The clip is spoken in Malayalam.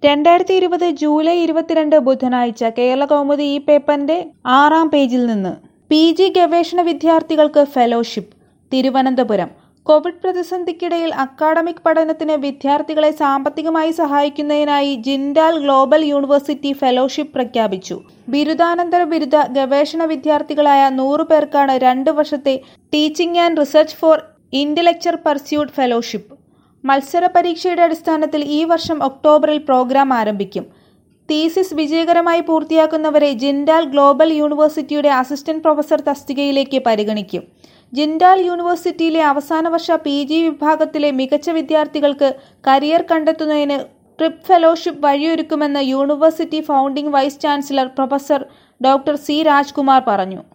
രണ്ടായിരത്തി ഇരുപത് ജൂലൈ ഇരുപത്തിരണ്ട് ബുധനാഴ്ച കേരള കൗമുദി ഈ പേപ്പറിന്റെ ആറാം പേജിൽ നിന്ന് പി ജി ഗവേഷണ വിദ്യാർത്ഥികൾക്ക് ഫെലോഷിപ്പ് തിരുവനന്തപുരം കോവിഡ് പ്രതിസന്ധിക്കിടയിൽ അക്കാഡമിക് പഠനത്തിന് വിദ്യാർത്ഥികളെ സാമ്പത്തികമായി സഹായിക്കുന്നതിനായി ജിൻഡാൽ ഗ്ലോബൽ യൂണിവേഴ്സിറ്റി ഫെലോഷിപ്പ് പ്രഖ്യാപിച്ചു ബിരുദാനന്തര ബിരുദ ഗവേഷണ വിദ്യാർത്ഥികളായ നൂറു പേർക്കാണ് രണ്ട് വർഷത്തെ teaching and research for intellectual pursuit fellowship മത്സര പരീക്ഷയുടെ അടിസ്ഥാനത്തിൽ ഈ വർഷം ഒക്ടോബറിൽ പ്രോഗ്രാം ആരംഭിക്കും തീസിസ് വിജയകരമായി പൂർത്തിയാക്കുന്നവരെ ജിൻഡാൽ ഗ്ലോബൽ യൂണിവേഴ്സിറ്റിയുടെ അസിസ്റ്റന്റ് പ്രൊഫസർ തസ്തികയിലേക്ക് പരിഗണിക്കും ജിൻഡാൽ യൂണിവേഴ്സിറ്റിയിലെ അവസാന വർഷ പി ജി വിഭാഗത്തിലെ മികച്ച വിദ്യാർത്ഥികൾക്ക് കരിയർ കണ്ടെത്തുന്നതിന് ട്രിപ്പ് ഫെലോഷിപ്പ് വഴിയൊരുക്കുമെന്ന് university founding vice chancellor professor doctor C Rajkumar പറഞ്ഞു